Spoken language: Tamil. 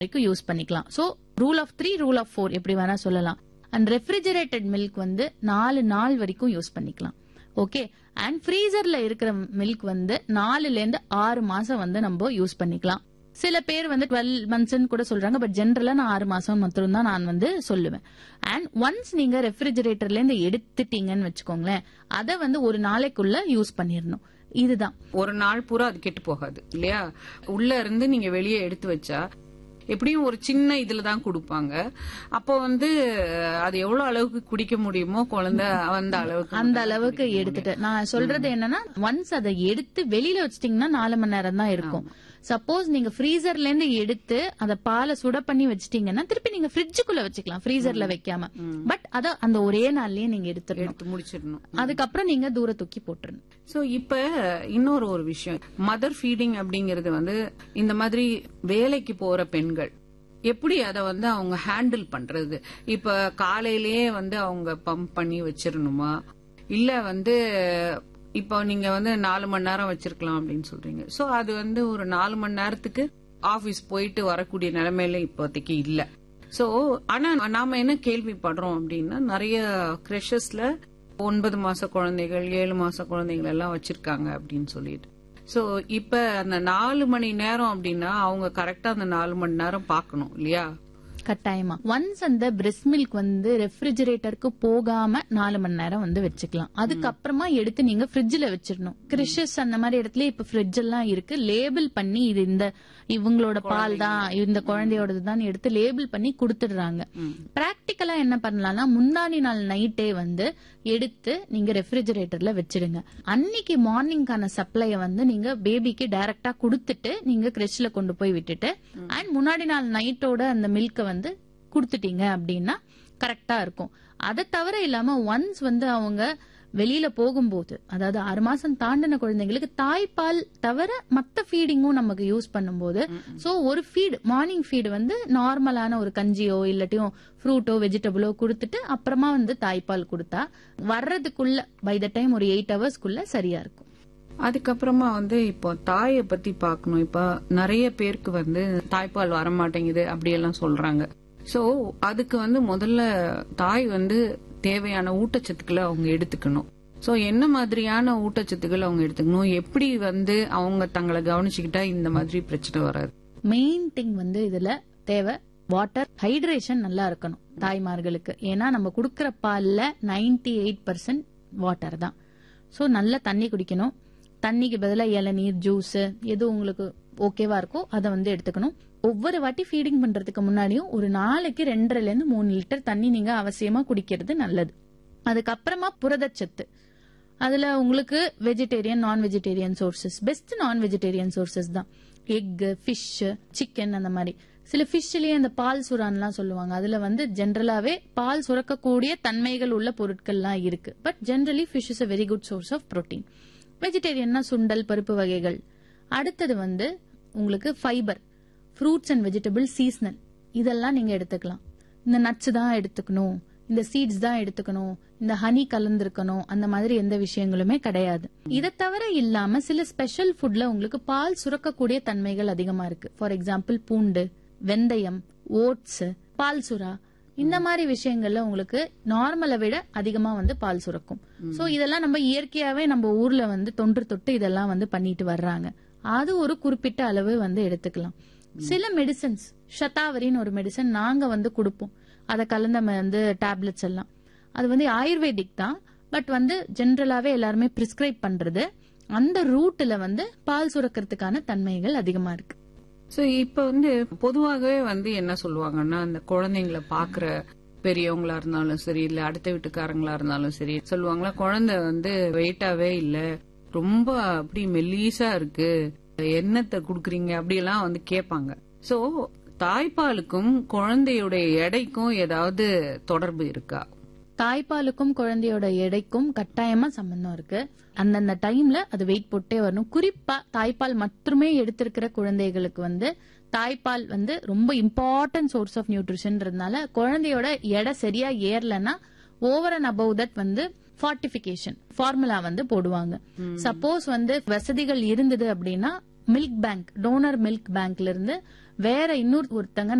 வரைக்கும் யூஸ் பண்ணிக்கலாம் so rule of three rule of four எப்படி வேணா சொல்லலாம் அண்ட் ரெஃப்ரிஜரேட்டட் மில்க் வந்து நாலு நாள் வரைக்கும் யூஸ் பண்ணிக்கலாம் ஓகே அண்ட் ஃப்ரீசர்ல இருக்கிற மில்க் வந்து நாலுல இருந்து ஆறு மாசம் வந்து நம்ம யூஸ் பண்ணிக்கலாம் சில பேர் வந்து டுவெல் மந்த்ஸ் கூட சொல்றாங்க பட் ஜென்ரலா நான் ஆறு மாசம் மட்டும் தான் நான் வந்து சொல்லுவேன் அண்ட் ஒன்ஸ் நீங்க ரெஃப்ரிஜரேட்டர்ல இருந்து எடுத்துட்டீங்கன்னு வச்சுக்கோங்களேன் அதை வந்து ஒரு நாளைக்குள்ள யூஸ் பண்ணிடணும் இதுதான் ஒரு நாள் பூரா அது கெட்டு போகாது இல்லையா உள்ள இருந்து நீங்க வெளியே எடுத்து வச்சா எப்படியும் ஒரு சின்ன இதுல தான் கொடுப்பாங்க அப்போ வந்து அது எவ்வளவு அளவுக்கு குடிக்க முடியுமோ குழந்தை அந்த அளவுக்கு அந்த அளவுக்கு எடுத்துட்டு நான் சொல்றது என்னன்னா ஒன்ஸ் அதை எடுத்து வெளியில வச்சிட்டீங்கன்னா நாலு மணி நேரம் தான் இருக்கும் சப்போஸ் நீங்க ஃப்ரீசர்ல இருந்து எடுத்து அத பாலை சுட பண்ணி வச்சிட்டீங்கன்னா திருப்பி நீங்க ஃப்ரிட்ஜுக்குள்ள வச்சுக்கலாம் ஃப்ரீசர்ல வைக்காம பட் அத அந்த ஒரே நாள்லயே நீங்க எடுத்துடணும் எடுத்து முடிச்சிடணும் அதுக்கப்புறம் நீங்க தூர தூக்கி போட்டுறணும் சோ இப்ப இன்னொரு ஒரு விஷயம் மதர் ஃபீடிங் அப்படிங்கறது வந்து இந்த மாதிரி வேலைக்கு போற பெண்கள் எப்படி அத வந்து அவங்க ஹேண்டில் பண்றது இப்ப காலையிலேயே வந்து அவங்க பம்ப் பண்ணி வச்சிரணுமா இல்ல வந்து இப்போ நீங்க வந்து நாலு மணி நேரம் வச்சிருக்கலாம் அப்படின்னு சொல்றீங்க சோ அது வந்து ஒரு நாலு மணி நேரத்துக்கு ஆபீஸ் போயிட்டு வரக்கூடிய நிலைமையில இப்போதைக்கு இல்ல சோ ஆனா நாம என்ன கேள்விப்படுறோம் அப்படின்னா நிறைய கிரெஷஸ்ல ஒன்பது மாச குழந்தைகள் ஏழு மாச குழந்தைகள் எல்லாம் வச்சிருக்காங்க அப்படின்னு சொல்லிட்டு சோ இப்ப அந்த நாலு மணி நேரம் அப்படின்னா அவங்க கரெக்டா அந்த நாலு மணி நேரம் பார்க்கணும் இல்லையா கட்டாயமா ஒன்ஸ் அந்த பிரெஸ்ட் மில்க் வந்து ரெஃப்ரிஜரேட்டருக்கு போகாம நாலு மணி நேரம் வந்து வச்சுக்கலாம் அதுக்கப்புறமா எடுத்து நீங்க ஃப்ரிட்ஜ்ல வச்சிடணும் கிறிஷஸ் அந்த மாதிரி இடத்துல இப்ப ஃப்ரிட்ஜ் எல்லாம் இருக்கு லேபிள் பண்ணி இது இந்த இவங்களோட பால் தான் இந்த குழந்தையோடது தான் எடுத்து லேபிள் பண்ணி கொடுத்துடுறாங்க பிராக்டிக்கலா என்ன பண்ணலாம்னா முந்தானி நாள் நைட்டே வந்து எடுத்து நீங்க ரெஃப்ரிஜரேட்டர்ல வச்சிடுங்க அன்னைக்கு மார்னிங்கான சப்ளைய வந்து நீங்க பேபிக்கு டைரக்டா கொடுத்துட்டு நீங்க கிரெஷ்ல கொண்டு போய் விட்டுட்டு அண்ட் முன்னாடி நாள் நைட்டோட அந்த மில்க வந்து கொடுத்துட்டீங்க அப்படின்னா கரெக்டா இருக்கும் அதை தவிர இல்லாம ஒன்ஸ் வந்து அவங்க வெளியில போகும்போது அதாவது ஆறு மாசம் தாண்டின குழந்தைங்களுக்கு தாய்ப்பால் தவிர மத்த ஃபீடிங்கும் நமக்கு யூஸ் பண்ணும்போது சோ ஒரு ஃபீட் மார்னிங் ஃபீடு வந்து நார்மலான ஒரு கஞ்சியோ இல்லாட்டியும் ஃப்ரூட்டோ வெஜிடபிளோ கொடுத்துட்டு அப்புறமா வந்து தாய்ப்பால் கொடுத்தா வர்றதுக்குள்ள பை த டைம் ஒரு எயிட் ஹவர்ஸ்க்குள்ள சரியா இருக்கும் அதுக்கப்புறமா வந்து இப்போ தாயை பத்தி பார்க்கணும் இப்ப நிறைய பேருக்கு வந்து தாய்ப்பால் வரமாட்டேங்குது அப்படியெல்லாம் சொல்றாங்க சோ அதுக்கு வந்து முதல்ல தாய் வந்து தேவையான ஊட்டச்சத்துக்களை அவங்க எடுத்துக்கணும் சோ என்ன மாதிரியான ஊட்டச்சத்துக்கள் அவங்க எடுத்துக்கணும் எப்படி வந்து அவங்க தங்களை கவனிச்சுக்கிட்டா இந்த மாதிரி பிரச்சனை வராது மெயின் திங் வந்து இதுல தேவை வாட்டர் ஹைட்ரேஷன் நல்லா இருக்கணும் தாய்மார்களுக்கு ஏன்னா நம்ம குடுக்கற பால்ல நைன்டி எயிட் பர்சன்ட் வாட்டர் தான் சோ நல்ல தண்ணி குடிக்கணும் தண்ணிக்கு பதிலா இளநீர் ஜூஸ் எது உங்களுக்கு ஓகேவா இருக்கோ அதை வந்து எடுத்துக்கணும் ஒவ்வொரு வாட்டி ஃபீடிங் பண்றதுக்கு முன்னாடியும் ஒரு நாளைக்கு ரெண்டரைல இருந்து மூணு லிட்டர் தண்ணி நீங்க அவசியமா குடிக்கிறது நல்லது அதுக்கப்புறமா புரதச்சத்து அதுல உங்களுக்கு vegetarian non vegetarian sources best non vegetarian sources தான் எக் ஃபிஷ் சிக்கன் அந்த மாதிரி சில ஃபிஷ்லயே அந்த பால் சுறான்லாம் சொல்லுவாங்க அதுல வந்து ஜென்ரலாவே பால் சுரக்கக்கூடிய தன்மைகள் உள்ள பொருட்கள்லாம் இருக்கு but generally fish is a very good source of protein வெஜிடேரியன்னா சுண்டல் பருப்பு வகைகள் அடுத்தது வந்து உங்களுக்கு fibre fruits and vegetable seasonal இதெல்லாம் நீங்க எடுத்துக்கலாம் இந்த நட்ஸ் தான் எடுத்துக்கணும் இந்த சீட்ஸ் தான் எடுத்துக்கணும் இந்த ஹனி கலந்திருக்கணும் அந்த மாதிரி எந்த விஷயங்களுமே கிடையாது இதை தவிர இல்லாம சில ஸ்பெஷல் ஃபுட்ல உங்களுக்கு பால் சுரக்கக்கூடிய தன்மைகள் அதிகமா இருக்கு ஃபார் எக்ஸாம்பிள் பூண்டு வெந்தயம் ஓட்ஸ் பால் சுறா இந்த மாதிரி விஷயங்கள்ல உங்களுக்கு நார்மலை விட அதிகமா வந்து பால் சுரக்கும் சோ இதெல்லாம் நம்ம இயற்கையாவே நம்ம ஊர்ல வந்து தொன்று தொட்டு இதெல்லாம் வந்து பண்ணிட்டு வர்றாங்க அது ஒரு குறிப்பிட்ட அளவு வந்து எடுத்துக்கலாம் சில மெடிசன்ஸ் ஷதாவரின்னு ஒரு மெடிசன் நாங்க வந்து கொடுப்போம் அதை கலந்த வந்து டேப்லெட்ஸ் எல்லாம் அது வந்து ஆயுர்வேதிக் தான் பட் வந்து ஜென்ரலாவே எல்லாருமே பிரிஸ்கிரைப் பண்றது அந்த ரூட்ல வந்து பால் சுரக்கிறதுக்கான தன்மைகள் அதிகமா இருக்கு சோ இப்ப வந்து பொதுவாகவே வந்து என்ன சொல்லுவாங்கன்னா அந்த குழந்தைங்களை பாக்குற பெரியவங்களா இருந்தாலும் சரி இல்ல அடுத்த வீட்டுக்காரங்களா இருந்தாலும் சரி சொல்லுவாங்களா குழந்தை வந்து வெயிட்டாவே இல்ல ரொம்ப அப்படி மெல்லீஸா இருக்கு என்னத்தை குடுக்குறீங்க அப்படியெல்லாம் வந்து கேட்பாங்க சோ தாய்ப்பாலுக்கும் குழந்தையுடைய எடைக்கும் ஏதாவது தொடர்பு இருக்கா தாய்ப்பாலுக்கும் குழந்தையோட எடைக்கும் கட்டாயமா சம்பந்தம் இருக்கு அந்தந்த டைம்ல அது வெயிட் போட்டே வரணும் குறிப்பா தாய்ப்பால் மட்டுமே எடுத்திருக்கிற குழந்தைகளுக்கு வந்து தாய்ப்பால் வந்து ரொம்ப இம்பார்ட்டன்ட் சோர்ஸ் ஆஃப் நியூட்ரிஷன்றதுனால குழந்தையோட எடை சரியா ஏறலன்னா ஓவர் அண்ட் அபவ் தட் வந்து ஃபார்டிபிகேஷன் ஃபார்முலா வந்து போடுவாங்க சப்போஸ் வந்து வசதிகள் இருந்தது அப்படின்னா மில்க் பேங்க் டோனர் மில்க் பேங்க்ல இருந்து வேற இன்னொரு ஒருத்தங்க